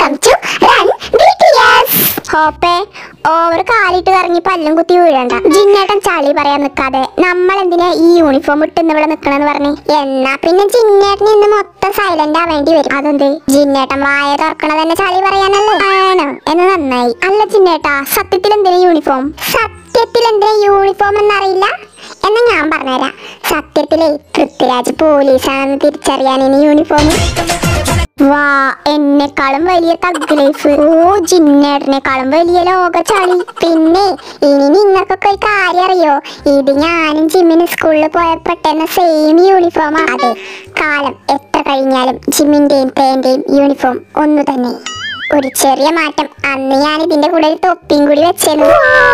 Welcome to run BTS ഹോപ്പേ over കാലിട്ട് കറങ്ങി പല്ലും കുത്തി വീഴണ്ട ജിന്നേട്ടൻ ചളി പറയാൻ നിൽക്കാതെ നമ്മൾ എന്തിനാ ഈ യൂണിഫോം ഇട്ട് ഇവിടെ നിക്കണെന്ന് പറഞ്ഞു എന്നാ പിന്നെ ജിന്നേട്ടൻ ഇന്ന് മൊത്തം സൈലന്റ് ആവേണ്ടി വരും അതെന്ത് ജിന്നേട്ടൻ വായ തുറക്കണ തന്നെ ചളി പറയാനല്ലേ ആണോ എന്ന് നന്നായി അല്ല ജിന്നേട്ടാ സത്യത്തിൽ എന്തിനാ യൂണിഫോം സത്യത്തിൽ എന്തിനാ യൂണിഫോം എന്നറിയില്ല എന്നാ ഞാൻ പറഞ്ഞുതരാം സത്യത്തിലേ പൃഥ്വിരാജ് പോലീസാണെന്ന് തിരിച്ചറിയാൻ ഇനി യൂണിഫോം വാ എന്നെക്കാളും വലിയ തഗ് ലൈഫ് ഓ ജിന്നേട്ടനെക്കാളും വലിയ ലോക ചളി പിന്നെ ഇനി നിങ്ങൾക്കൊക്കെ ഒരു കാര്യം അറിയോ ഇത് ഞാനും ജിമ്മിന് സ്കൂളിൽ പോയപ്പെട്ടെന്ന സെയിം യൂണിഫോമാ അതെ കാലം എത്ര കഴിഞ്ഞാലും ജിമ്മിന്റെയും പേന്റെയും യൂണിഫോം ഒന്നു തന്നെ ഒരു ചെറിയ മാറ്റം അന്ന് ഞാൻ ഇതിന്റെ കൂടെ ഒരു തൊപ്പിയും കൂടി വെച്ചിരുന്നു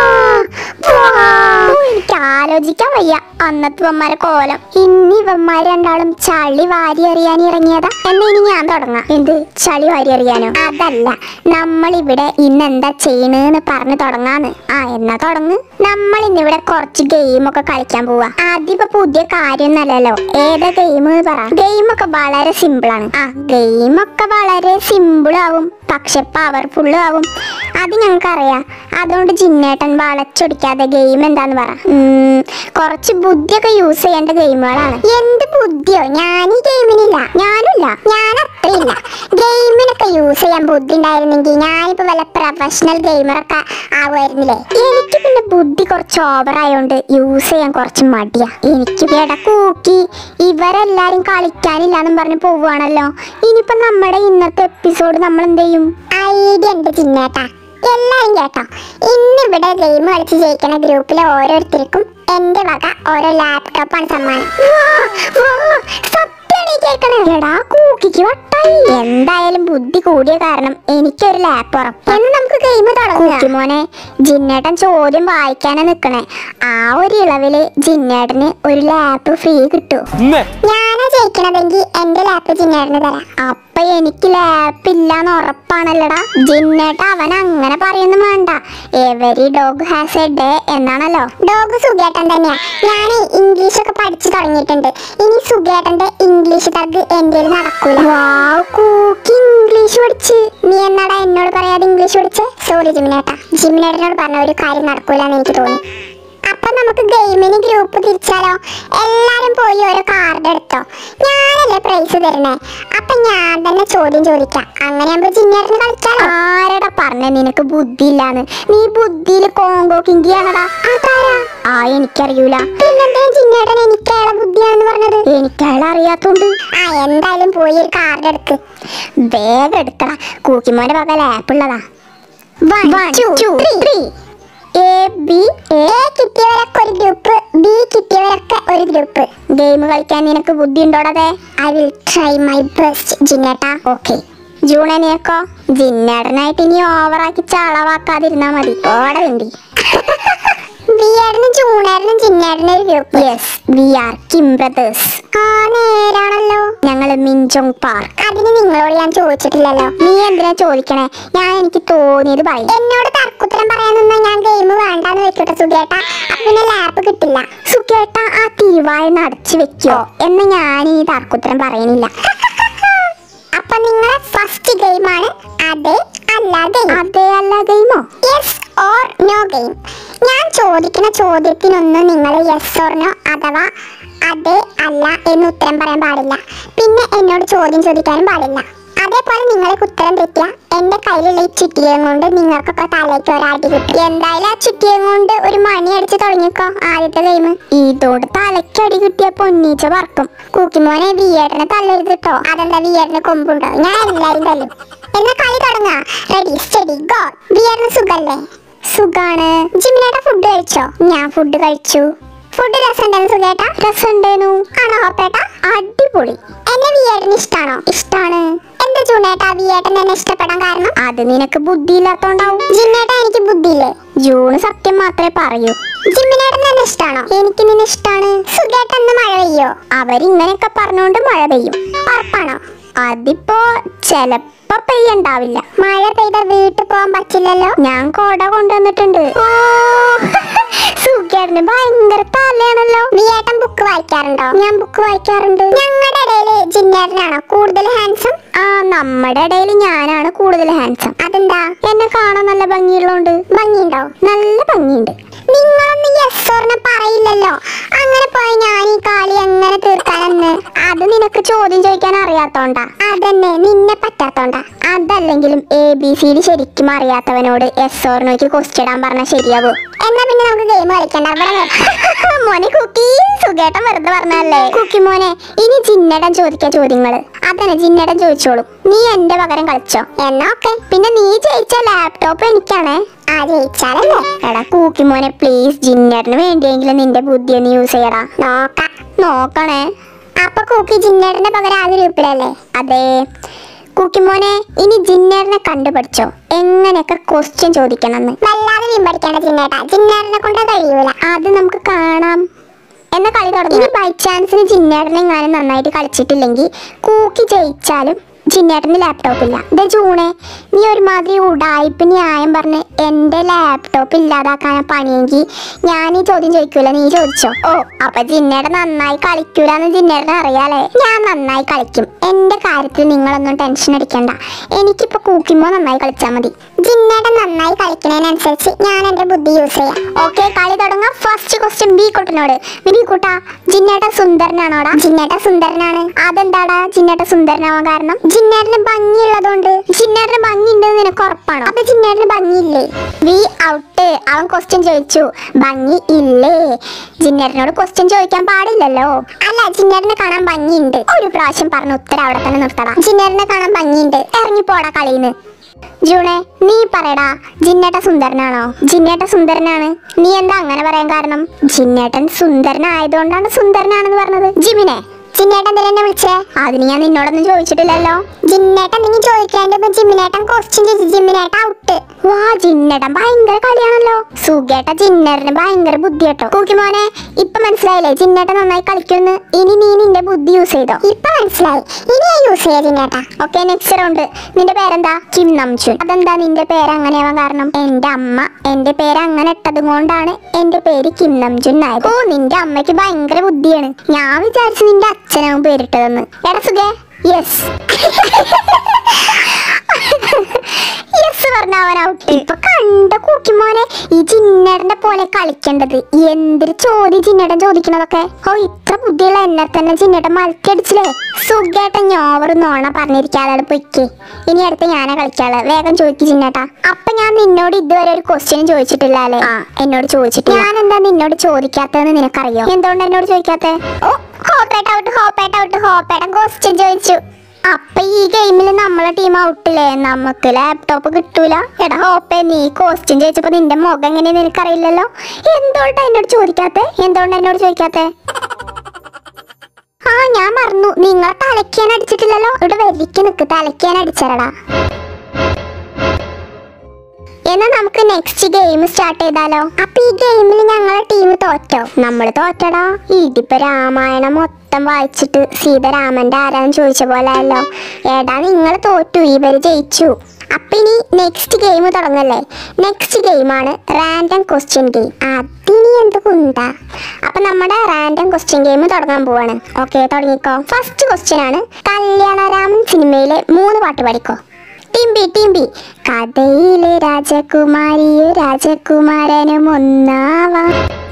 എനിക്ക് ആലോചിക്കാൻ വയ്യ അന്നത്തെ ഇവന്മാരെ കോലം ഇന്ന് ഇവന്മാര് രണ്ടാളും ചളി വാരി എറിയാൻ ഇറങ്ങിയതാ എന്നാ ഇനി ഞാൻ തുടങ്ങാം എന്ത് ചളി വാരി എറിയാനോ അതല്ല നമ്മൾ ഇവിടെ ഇന്ന് എന്താ ചെയ്യണെന്ന് പറഞ്ഞു തുടങ്ങാന്ന് ആ എന്നാ തുടങ്ങ് നമ്മൾ ഇന്നിവിടെ കുറച്ച് ഗെയിം ഒക്കെ കളിക്കാൻ പോവാ അതിപ്പോ പുതിയ കാര്യമൊന്നല്ലല്ലോ ഏതാ ഗെയിം പറ ഗെയിം ഒക്കെ വളരെ സിമ്പിൾ ആണ് ആ ഗെയിം ഒക്കെ വളരെ സിമ്പിൾ ആവും പക്ഷെ പവർഫുള്ളും ആവും അത് ഞങ്ങൾക്കറിയാം അതുകൊണ്ട് ജിന്നേട്ടൻ വളച്ചൊടിക്കാതെ ഗെയിം എന്താന്ന് പറ ഉം, കുറച്ച് ബുദ്ധിയൊക്കെ യൂസ് ചെയ്യേണ്ട ഗെയിമുകളാണ് എന്ത് ബുദ്ധിയോ ഞാൻ ഈ ഗെയിമിനില്ല ഞാനില്ല ഞാൻ അത്രയില്ല ഗെയിമിനൊക്കെ യൂസ് ചെയ്യാൻ ബുദ്ധി ഉണ്ടായിരുന്നെങ്കിൽ ഞാനിപ്പോ വല്ല പ്രൊഫഷണൽ ഗെയിമറൊക്കെ ആവുമായിരുന്നില്ലേ എനിക്ക് പിന്നെ ബുദ്ധി കുറച്ച് ഓവർ ആയതുകൊണ്ട് യൂസ് ചെയ്യാൻ കുറച്ച് മടിയാ എനിക്ക് ഇട കൂക്കി ഇവരെല്ലാരും കളിക്കാനില്ലാന്നും പറഞ്ഞ് പോവുകയാണല്ലോ ഇനിയിപ്പോ നമ്മുടെ ഇന്നത്തെ എപ്പിസോഡ് നമ്മൾ എന്ത് ചെയ്യും ഐഡിയ ഉണ്ട് ചിന്നേട്ടാ എല്ലാരും കേട്ടോ ഇന്നിവിടെ ഗെയിം കളിച്ച് ജയിക്കുന്ന ഗ്രൂപ്പിലെ ഓരോരുത്തർക്കും എന്റെ വക ഓരോ ലാപ്ടോപ്പാണ് സമ്മാനം വാ, വാ, സത്യാണ് ഈ കേൾക്കണത്. എടാ കൂക്കിക്ക് വട്ടായി എന്തായാലും ബുദ്ധി കൂടിയ കാരണം എനിക്കൊരു ലാപ്പ് ഉറപ്പ് എന്ന് നമുക്ക് ഗെയിം തുടങ്ങും മോനെ ജിന്നേട്ടൻ ചോദ്യം വായിക്കാനാ നിക്കണേ ആ ഒരു ഇളവില് ജിന്നേട്ടന് ഒരു ലാപ്പ് ഫ്രീ കിട്ടൂ ഇന്ന് ഞാനാ ജയിക്കണതെങ്കിൽ എന്റെ ലാപ്പ് ജിന്നേട്ടന് തരാം അപ്പൊ എനിക്ക് ലാപ്പ് ഇല്ലാന്ന് ഉറപ്പാണല്ലടാ ജിന്നേട്ട അവൻ അങ്ങനെ പറയുന്നു വേണ്ട every dog has a day എന്നാണല്ലോ ഡോഗ് സുഖേട്ടൻ തന്നെയാ ഞാൻ ഇംഗ്ലീഷ് ഒക്കെ പഠിച്ചു തുടങ്ങിയിട്ടുണ്ട് ഇനി സുഖേട്ടന്റെ ഇംഗ്ലീഷ് തഗ് എന്റെ നടക്കൂല കൂക്കി ഇംഗ്ലീഷ് പഠിച്ച് നീ എന്നാടാ എന്നോട് പറയാതെ ഇംഗ്ലീഷ് പഠിച്ചേ സോറി ജിമിനേട്ടാ ജിമിനേട്ടനോട് പറഞ്ഞ ഒരു കാര്യം നടക്കൂലെന്ന് എനിക്ക് തോന്നി അപ്പൊ നമുക്ക് ഗെയിമിന് ഗ്രൂപ്പ് തിരിച്ചാലോ എല്ലാരും പോയി ഓരോ കാർഡ് എടുത്തോ ഞാനല്ലേ പ്രൈസ് തരണേ അപ്പൊ ഞാൻ തന്നെ ചോദ്യം ചോദിക്കാം അങ്ങനെ ആകുമ്പോ ജിന്നേറിന് കളിച്ചാലോ ആരടാ പറഞ്ഞ നിനക്ക് ബുദ്ധി ഇല്ലാന്ന് നീ ബുദ്ധിയിൽ കോങ്കോ കിങ്കിയാണടാ അതാരാ ആ എനിക്കറിയൂല പിന്നെന്താ ജിന്നേട്ടൻ എനിക്ക് അയാളെ ബുദ്ധിയാണെന്ന് പറഞ്ഞത് എനിക്ക് അയാളെ അറിയാത്തോണ്ട് ആ എന്തായാലും പോയി ഒരു കാർഡ് എടുക്ക് വേഗം എടുക്കടാ കൂക്കിമോന്റെ വക ലാപ്പുള്ളതാ One, two, three. A B A കിട്ടിയവരൊക്കെ ഒരു ഗ്രൂപ്പ് ബി കിട്ടിയവരൊക്കെ ഒരു ഗ്രൂപ്പ് ഗെയിം കളിക്കാൻ നിനക്ക് ബുദ്ധി ഉണ്ടോടതെ I will try my best ജിന്നേട്ടാ ഓക്കെ ജൂണനെയൊക്കോ ജിന്നേടനായിട്ട് ഇനി ഓവറാക്കി ചളവാക്കാതിരുന്നാ മതി ഓടെ വേണ്ടി ബിയാറിനും ജൂണാറിനും ജിന്നാറിനും ഒരു group yes we are Kim brothers ആ നേരാണല്ലോ ഞങ്ങള് മിഞ്ചോങ് പാർക്ക് അതിന് നിങ്ങളോട് ഞാൻ ചോദിച്ചിട്ടില്ലല്ലോ നീ എന്തിനാ ചോദിക്കണേ ഞാൻ എനിക്ക് തോന്നിയത് പറയും എന്നോട് തർക്കുത്തരം പറയാൻ നിന്നാ ഞാൻ ഗെയിം വേണ്ടാന്ന് വെക്കട്ടെ സുഖേട്ട അപ്പൊ പിന്നെ ലാപ്പ് കിട്ടില്ല സുഖേട്ട ആ തിരുവായ അടച്ചു വെക്കോ എന്ന് ഞാൻ ഈ തർക്കുത്തരം പറയണില്ല അപ്പൊ നിങ്ങളെ ഫസ്റ്റ് ഗെയിമാണ് അതെ അല്ല ഗെയിം അതെ അല്ല ഗെയിമോ യെസ് ഓർ നോ ഗെയിം ഞാൻ ചോദിക്കുന്ന ചോദ്യത്തിനൊന്നും നിങ്ങൾ യെസ് ഓർ നോ അഥവാ അതെ അല്ല എന്ന് ഉത്തരം പറയാൻ പാടില്ല പിന്നെ എന്നോട് ചോദ്യം ചോദിക്കാനും പാടില്ല അതേപോലെ നിങ്ങൾക്ക് ഉത്തരം തെറ്റിയ എന്റെ കയ്യിലുള്ള ഈ ചുറ്റികയും കൊണ്ട് നിങ്ങൾക്കൊക്കെ തലയ്ക്ക് ഒരാട്ടി കിട്ടും എന്തായാലും ആ ചുറ്റികയും കൊണ്ട് ഒരു മണി അടിച്ച് തുടങ്ങിക്കോ ആദ്യത്തെ ഗെയിം ഇതോട് തലയ്ക്കടി കിട്ടിയ പൊന്നീച്ച പറക്കും കൂക്കിമോനെ വിയേട്ടനെ തല്ലരുത് കേട്ടോ അതെന്താ വിയേട്ടന് കൊമ്പുണ്ടോ ഞാൻ എല്ലാരും തല്ലും എന്നാ കളി തുടങ്ങാ റെഡി സ്റ്റഡി ഗോ വിയേട്ടന് സുഖല്ലേ സുഖാണ് ജിമിനേട്ട ഫുഡ് കഴിച്ചോ ഞാൻ ഫുഡ് കഴിച്ചു ഫുഡ് രസമുണ്ടെന്ന് സുഖേട്ട രസമുണ്ടേനു ആണോ ഹോപ്പേട്ട അടിപൊളി എന്നെ വിയേട്ടന് ഇഷ്ടാണോ ഇഷ്ടാണ് എന്താ ജൂണേട്ടാ വിയേട്ടൻ എന്നെ ഇഷ്ടപ്പെടാൻ കാരണം അത് നിനക്ക് ബുദ്ധിയില്ലാത്തോണ്ടാവും ജിന്നേട്ട എനിക്ക് ബുദ്ധിയില്ലേ ജൂണ് സത്യം മാത്രമേ പറയൂ ജിമ്മിനേട്ടൻ എന്നെ ഇഷ്ടാണോ എനിക്ക് നിന്നെ ഇഷ്ടാണ് സുഖേട്ടൻ ഇന്ന് മഴ പെയ്യോ അവരിങ്ങനെയൊക്കെ പറഞ്ഞുകൊണ്ട് മഴ പെയ്യും ഉറപ്പാണോ അതിപ്പോ ചെലപ്പോ ഇപ്പൊ പെയ്യണ്ടാവില്ല മഴ പെയ്ത വീട്ടിൽ പോകാൻ പറ്റില്ലല്ലോ ഞാൻ കൊട കൊണ്ടുവന്നിട്ടുണ്ട് ഓ സുഖേട്ടന് ഭയങ്കര തലയാണല്ലോ നീ ഏട്ടൻ ബുക്ക് വായിക്കാറുണ്ടോ ഞാൻ ബുക്ക് വായിക്കാറുണ്ട് ഞങ്ങളുടെ ഇടയില് ജിന്നേട്ടനാണോ കൂടുതൽ ഹാൻസം ആ നമ്മുടെ ഇടയിൽ ഞാനാണ് കൂടുതൽ ഹാൻസം അതെന്താ എന്നെ കാണാൻ നല്ല ഭംഗിയുള്ളോണ്ട് ഭംഗിയുണ്ടോ നല്ല ഭംഗിയുണ്ട് നിങ്ങളൊന്നും യെസ്സോറിനെ പറയില്ലല്ലോ അങ്ങനെ പോയി ഞാൻ ഈ കാലി എങ്ങനെ തീർക്കാനെന്ന് അത് നിനക്ക് ചോദ്യം ചോദിക്കാൻ അറിയാത്തോണ്ടാ അതന്നെ നിന്നെ പറ്റാത്തോണ്ടാ അതല്ലെങ്കിലും എ ബി സി ഡി ശരിക്കും അറിയാത്തവനോട് യെസ്സോറിനോക്ക് ക്വസ്റ്റ്യൻ ഇടാൻ പറഞ്ഞാൽ ശരിയാവൂ എന്നാ പിന്നെ നമുക്ക് ഗെയിം കളിക്കണ്ട ഇവിടെ നിർത്ത്. മോനെ കുക്കി സുഖേട്ടൻ വെറുതെ പറഞ്ഞല്ലേ കുക്കി മോനെ ഇനി ജിന്നടൻ ചോദിക്കാ ചോദ്യങ്ങള് അതന്നെ ജിന്നടൻ ചോദിച്ചോളൂ നീ എന്റെ പകരം കളിച്ചോ എന്നാ ഓക്കെ പിന്നെ നീ ജയിച്ച ലാപ്ടോപ്പ് എനിക്കാണേ ആ ജയിച്ചാലല്ലേ എടാ കൂക്കി മോനെ പ്ലീസ് ജിന്നേട്ടന് വേണ്ടിയെങ്കിലും നിന്റെ ബുദ്ധി ഒന്ന് യൂസ് ചെയ്യടാ നോക്കാം നോക്കണേ അപ്പൊ കൂക്കി ജിന്നേട്ടന്റെ പകരം ആ ഗ്രൂപ്പിലല്ലേ അതെ കൂക്കിമോനെ ഇനി ജിന്നേറിനെ കണ്ടുപിടിച്ചോ എങ്ങനെയൊക്കെ ക്വസ്റ്റ്യൻ ചോദിക്കണമെന്ന് വല്ലാതെ മീൻ പഠിക്കേണ്ട ജിന്നേട്ടാ ജിന്നേറിനെ കൊണ്ട് കഴിയൂല അത് നമുക്ക് കാണാം എന്ന കളി തുടങ്ങി ഇനി ബൈ ചാൻസിന് ജിന്നേട്ടനെ എങ്ങാനും നന്നായിട്ട് കളിച്ചിട്ടില്ലെങ്കിൽ കൂക്കി ജയിച്ചാലും ജിന്നേട്ടന് ലാപ്ടോപ്പ് ഇല്ല ദേ ജൂണെ നീ ഒരുമാതിരി ഉടായ്പ ന്യായം പറഞ്ഞ് എൻ്റെ ലാപ്ടോപ്പ് ഇല്ലാതാക്കാനാ പണിയെങ്കിൽ ഞാൻ ഈ ചോദ്യം ചോദിക്കൂല നീ ചോദിച്ചോ ഓ അപ്പൊ ജിന്നേട്ടൻ നന്നായി കളിക്കൂലെന്ന് ജിന്നേട്ടൻ അറിയാലേ ഞാൻ നന്നായി കളിക്കും എൻ്റെ കാര്യത്തിൽ നിങ്ങളൊന്നും ടെൻഷൻ അടിക്കണ്ട എനിക്കിപ്പോ കൂക്കുമ്പോ നന്നായി കളിച്ചാൽ മതി ജിന്നേട്ടൻ നന്നായി കളിക്കുന്നതിനനുസരിച്ച് ഞാൻ എൻ്റെ ബുദ്ധി യൂസ് ചെയ്യാം ഓക്കെ കളി തുടങ്ങാം ഫസ്റ്റ് ക്വസ്റ്റ്യൻ ബി കുട്ടനോട് ബി കൂട്ടാ ജിന്നേട്ടൻ സുന്ദരനാണോടാ ജിന്നേട്ടൻ സുന്ദരനാണ് അതെന്താടാ ജിന്നേട്ടൻ സുന്ദരനാവാൻ കാരണം ജിന്നേട്ടന് ഭംഗിയുള്ളതുകൊണ്ട് ജിന്നേട്ടന് ഭംഗി ഉണ്ടെന്ന് നിനക്ക് ഉറപ്പാണോ അപ്പൊ ജിന്നേട്ടന് ഭംഗിയില്ലേ വി ഔട്ട് അവൻ ക്വസ്റ്റ്യൻ ചോദിച്ചു ഭംഗി ഇല്ലേ ജിന്നേട്ടനോട് ക്വസ്റ്റ്യൻ ചോദിക്കാൻ പാടില്ലല്ലോ അല്ല ജിന്നേട്ടനെ കാണാൻ ഭംഗിയുണ്ട് ഒരു പ്രാവശ്യം പറഞ്ഞ ഉത്തരം അവിടെ തന്നെ നിർത്തടാ ജിന്നേട്ടനെ കാണാൻ ഭംഗിയുണ്ട് ഇറങ്ങിപ്പോടാ കളിന്ന് ജൂണെ നീ പറയടാ ജിന്നേട്ട സുന്ദരനാണോ ജിന്നേട്ട സുന്ദരനാണ് നീ എന്താ അങ്ങനെ പറയാൻ കാരണം ജിന്നേട്ടൻ സുന്ദരനായതുകൊണ്ടാണ് സുന്ദരനാണെന്ന് പറഞ്ഞത് ജിമിനെ ജിന്നേട്ടൻ എന്തിനാ എന്നെ വിളിച്ചേ അതിന് ഞാൻ നിന്നോടൊന്നും ചോദിച്ചിട്ടില്ലല്ലോ ജിന്നേട്ടൻ നിങ്ങൾ ചോദിക്കാണ്ട് ജിമ്മിനേട്ടൻ ക്വസ്റ്റ്യൻ ചോദിച്ചു ജിമ്മിനേട്ടൻ ഔട്ട് വാ ജിന്നേട്ടൻ ഭയങ്കര കളിയാണല്ലോ സുഖേട്ട ജിന്നേട്ടന് ഭയങ്കര ബുദ്ധി കേട്ടോ കൂക്കിമോനെ ഇപ്പൊ മനസ്സിലായില്ലേ ജിന്നേട്ടൻ നന്നായി കളിക്കുമെന്ന് ഇനി നീ നിന്റെ ബുദ്ധി യൂസ് ചെയ്തോ ഇപ്പൊ മനസ്സിലായി ഇനി ഞാൻ യൂസ് ചെയ്യാ ജിന്നേട്ടാ ഓക്കെ നെക്സ്റ്റ് റൗണ്ട് നിന്റെ പേരെന്താ കിം നംചുൻ അതെന്താ നിന്റെ പേര് അങ്ങനെയാവാൻ കാരണം എന്റെ അമ്മ എന്റെ പേര് അങ്ങനെ ഇട്ടത് കൊണ്ടാണ് എന്റെ പേര് കിം നംചുൻ ആയത് ഓ നിന്റെ അമ്മയ്ക്ക് ഭയങ്കര ബുദ്ധിയാണ് ഞാൻ വിചാരിച്ചു നിന്റെ അച്ഛനാവും പേരിട്ടതെന്ന് എടാ സുഖേ യെസ് യെസ് പറഞ്ഞ അവൻ ഔട്ട് ഇപ്പൊ കണ്ട കൂക്കിമോനെ ഈ ജിന്നേടന്റെ പോലെ കളിക്കേണ്ടത് എന്തൊരു ചോദ്യം ജിന്നേടൻ ചോദിക്കണതൊക്കെ ഓ ഇത്ര ബുദ്ധിയുള്ള എന്നെ തന്നെ ജിന്നേട്ടൻ മലക്കടിച്ചില്ലേ സുഖേട്ടൻ ഞാവറ് നോണ പറഞ്ഞിരിക്കാതെ പൊയ്ക്ക് ഇനി അടുത്ത് ഞാനാ കളിക്കാള് വേഗം ചോദിക്ക് ജിന്നേട്ടാ അപ്പൊ ഞാൻ നിന്നോട് ഇതുവരെ ഒരു ക്വസ്റ്റ്യൻ ചോദിച്ചിട്ടില്ല അല്ലേ ആ എന്നോട് ചോദിച്ചിട്ടില്ല ഞാൻ എന്താ നിന്നോട് ചോദിക്കാത്തതെന്ന് നിനക്കറിയോ എന്തുകൊണ്ട് എന്നോട് ചോദിക്കാത്തേ ഓ ഹോപ്പേട്ട ഔട്ട് ഹോപ്പേട്ട ഔട്ട് ഹോപ്പേട്ടൻ ക്വസ്റ്റ്യൻ ചോദിച്ചു അപ്പൊ ഈ ഗെയിമിൽ നമ്മളെ ടീം ഔട്ടില്ലേ നമുക്ക് ലാപ്ടോപ്പ് കിട്ടൂല എടാ ഹോപ്പേ നീ കോസ്റ്റ്യൂം ചോദിച്ചപ്പോ നിന്റെ മുഖം എങ്ങനെയാന്ന് എനിക്കറിയില്ലല്ലോ എന്തുകൊണ്ടാ എന്നോട് ചോദിക്കാത്തെ എന്തുകൊണ്ടാ എന്നോട് ചോദിക്കാത്തെ ആ ഞാൻ മറന്നു നിങ്ങൾ തലയ്ക്കാൻ അടിച്ചിട്ടില്ലല്ലോ ഇവിടെ വരിക്ക് നിക്ക് തലയ്ക്കാൻ അടിച്ചരടാ എന്നാ നമുക്ക് നെക്സ്റ്റ് ഗെയിം സ്റ്റാർട്ട് ചെയ്താലോ അപ്പൊ ഈ ഗെയിമിൽ ഞങ്ങളെ ടീം തോറ്റോ നമ്മൾ തോറ്റടാ ഇതിപ്പോ രാമായണം മൊത്തം വായിച്ചിട്ട് സീതരാമന്റെ ആരാന്ന് ചോദിച്ച പോലെ അല്ലോ ഏടാ നിങ്ങൾ തോറ്റു ഇവര് ജയിച്ചു അപ്പൊ ഇനി നെക്സ്റ്റ് ഗെയിം തുടങ്ങല്ലേ നെക്സ്റ്റ് ഗെയിമാണ് റാൻഡം ക്വസ്റ്റ്യൻ ഗെയിം അതിനി എന്ത് കുണ്ടാ അപ്പൊ നമ്മുടെ റാൻഡം ക്വസ്റ്റ്യൻ ഗെയിം തുടങ്ങാൻ പോവാണ് ഓക്കെ തുടങ്ങിക്കോ ഫസ്റ്റ് ക്വസ്റ്റ്യൻ ആണ് കല്യാണരാമൻ സിനിമയിലെ മൂന്ന് പാട്ട് പഠിക്കോ ടിംബി ടിംബി കഥയിലെ രാജകുമാരിയും രാജകുമാരനും ഒന്നാവാം